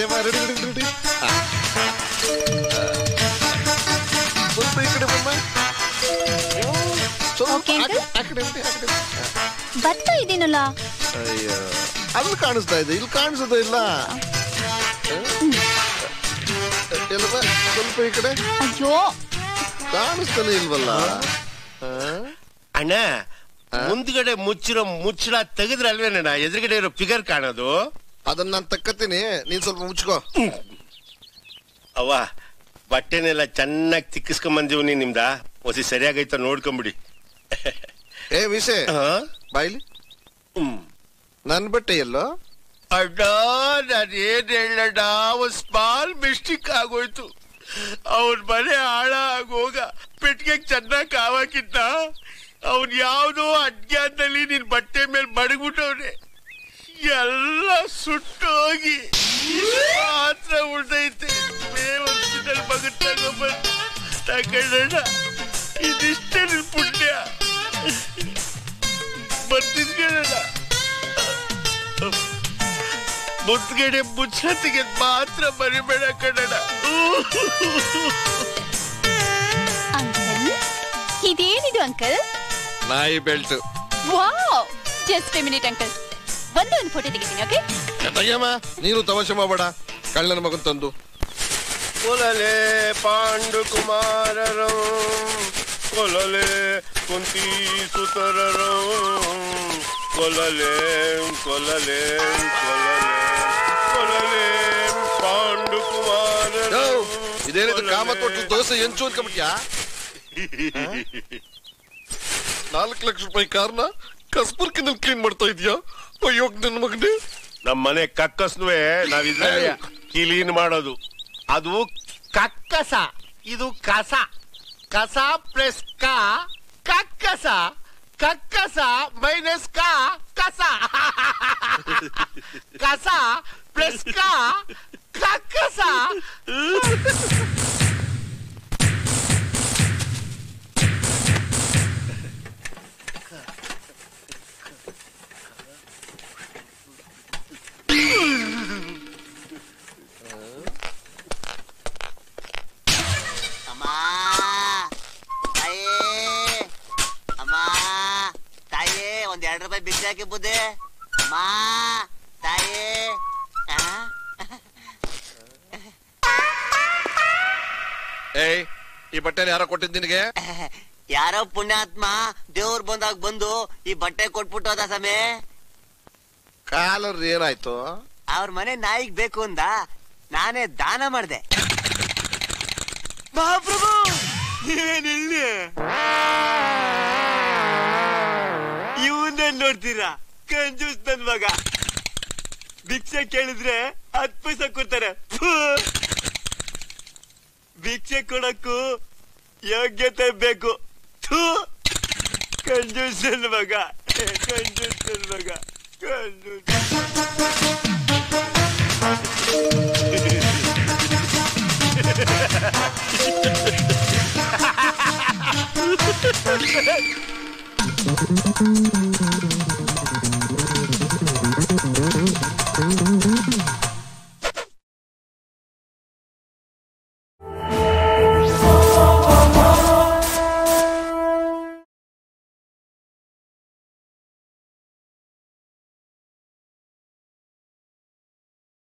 Ready ಅಮ್ಮ ready ready ready ಸ್ವಲ್ಪ ಈ ಕಡೆ ಬಮ್ಮ ಸ್ವಲ್ಪ Okay, ಆ ಕಡೆ- uncle. ಆ ಕಡೆ ಬನ್ನಿ, ಆ ಕಡೆ ಬನ್ನಿ. ಬರ್ತಾ ಇದ್ದೀನಲ್ಲ ಅಯ್ಯೋ ಅಲ್ಲಿ ಕಾಣಿಸ್ತಾ ಇದೆ ಇಲ್ಲಿ ಕಾಣಿಸೋದೇ ಇಲ್ಲ ಎಲ್ಲಮ್ಮ ಸ್ವಲ್ಪ ಈ ಕಡೆ ಅಯ್ಯೋ ಕಾಣಿಸ್ತಾನೆ ಇಲ್ವಲ್ಲ ಆ? ಅಣ್ಣ ಮುಂದ್ಗಡೆ ಮುಚ್ಚಿರೋ ಮುಚ್ಚಳ ತೆಗೆದ್ರೆ ಅಲ್ವೇನಣ್ಣ ಎದುರುಗಡೆ ಇರೋ ಫಿಗರ್ ಕಾಣೋದು ಅದನ್ನ ನಾನು ತಕ್ಕತ್ತೀನಿ ನೀನ್ ಸ್ವಲ್ಪ ಮುಚ್ಕೋ ಅವ್ವ ಬಟ್ಟೆನೆಲ್ಲ ಚೆನ್ನಾಗಿ ತಿಕ್ಕಿಸ್ಕೊಂಡ್ ಬಂದೀವಿ ನಿಮ್ದ ಹೊಸಿ ಸರಿಯಾಗೈತ ನೋಡ್ಕೊಂಬಿಡಿ ಏ ವಿಷಯ ಹಾ? ಬಾಯ್ಲಿ ಹ್ಮ್ ನನ್ ಬಟ್ಟೆ ಎಲ್ಲೋ ಅಣ್ಣ ನಾನು ಏನ್ ಹೇಳಣ್ಣ ಒಂದ್ ಸ್ಮಾಲ್ ಮಿಸ್ಟೇಕ್ ಆಗೋಯ್ತು ಅವನ್ ಮನೆ ಹಾಳ ಆಗೋಗ ಪೆಟ್ಟಿಗೆ ಚೆನ್ನಾಗ್ ಕಾವಾಕಿದ್ದ ಅವನ್ ಯಾವ್ದೋ ಅಜ್ಞಾನದಲ್ಲಿ ನಿನ್ ಬಟ್ಟೆ ಮೇಲೆ ಮಡಗ್ಬಿಟ್ಟವ್ನೆ ಎಲ್ಲ ಸುಟ್ಟೋಗಿ ಮಾತ್ರ ಉಳ್ದೈತೆ ಮೇವನ್ಸಿನಲ್ಲಿ ಮಗನ್ ತಗೊಂಬಂದು ತಗೊಂಡಣ್ಣ ಇದಿಷ್ಟೇ ನಿನ್ ಪುಣ್ಯ ಬರ್ತಿದ್ಗೇನಣ್ಣ ಮುದ್ಗಡೆ ಮುಚ್ಚತ್ತಿಗೆ ಮಾತ್ರ ಮರಿಬೇಡ ಕನ್ನಡ ಅಂಕಲ್ ಇದೇನಿದು ಅಂಕಲ್ ನಾಯಿ belt wow just minute uncle ಒಂದು ಒಂದು ಫೋಟೋ ತೆಗಿತೀನಿ ಓಕೆ ಅಯ್ಯಮ್ಮ ನೀನು ತಮಾಷೆ ಮಾಡಬೇಡ ಕಳ್ಳನ ಮಗನ್ ತಂದು ಕೊಲಲೆ ಪಾಂಡು ಕುಮಾರರು ಕೊಲಲೆ ಕುಂತಿ ಸುತರರು ಕೊಲಲೆ ಕೊಲಲೆ ಕೊಲಲೆ ಕೊಲಲೆ ಪಾಂಡು ಯೋ, ಕುಮಾರರು ಇದೇನಿದು ಕಾಮ ಕೊಟ್ಟು ದೋಸೆ ಎಂಚು ಅನ್ಕೊಂಬಿಟ್ಯಾ ನಾಲ್ಕು ಲಕ್ಷ ರೂಪಾಯಿ ಕಾರ್ನ ಕಸ್ಬರ್ಕಿನಲ್ಲಿ ಕ್ಲೀನ್ ಮಾಡ್ತಾ ಇದೀಯಾ ಅಯ್ಯೋ ನನ್ನ ಮಗನೇ ನಮ್ಮ ಮನೆ ಕಕ್ಕಸ್ನುವೆ ನಾವ್ ಇದ್ರಲ್ಲಿ ಕ್ಲೀನ್ ಮಾಡೋದು ಅದು ಕಕ್ಕಸ ಇದು ಕಸ ಕಸ ಪ್ಲಸ್ ಕ ಕಕ್ಕಸ ಕಕ್ಕಸ ಮೈನಸ್ ಕ ಕಸ ಕಸ ಪ್ಲಸ್ ಕ ಕಕ್ಕಸ ಅಮ್ಮ ತಾಯಿ ಅಮ್ಮ ತಾಯಿ ಒಂದ್ ಎರಡು ರೂಪಾಯಿ ಭಿಕ್ಷೆ ಹಾಕಿ ಬುದ್ಧಿ ಅಮ್ಮ ತಾಯಿ ಆ? ಏಯ್ ಈ ಬಟ್ಟೆನ ಯಾರೋ ಕೊಟ್ಟಿದ್ ನಿನಗೆ ಯಾರೋ ಪುಣ್ಯಾತ್ಮ ದೇವ್ರು ಬಂದಾಗ ಬಂದು ಈ ಬಟ್ಟೆ ಕೊಟ್ಬಿಟ್ಟು ಹೋದ ಸಮಯ ಕಾಲರ್ ಏನಾಯ್ತು ಅವ್ರ ಮನೆ ನಾಯಿಗ್ ಬೇಕು ಅಂದ ನಾನೇ ದಾನ ಮಾಡ್ದೆ ಮಹಾಪ್ರಭು ನೀವೇನಿಲ್ಲಿ ಇವನ್ನೇ ನೋಡ್ತೀರಾ ಕಂಜೂಸ್ ನನ್ ಮಗ ಭಿಕ್ಷೆ ಕೇಳಿದ್ರೆ ಹತ್ ಪೈಸೆ ಕೊಡ್ತಾರೆ ಫು. ಭಿಕ್ಷೆ ಕೊಡಕ್ಕೂ ಯೋಗ್ಯತೆ ಬೇಕು ಥು. ಕಂಜೂಸ್ ನನ್ ಮಗ ಕಂಜೂಸ್ ನನ್ ಮಗ ಕಂಜೂಸ್ ¡Ay,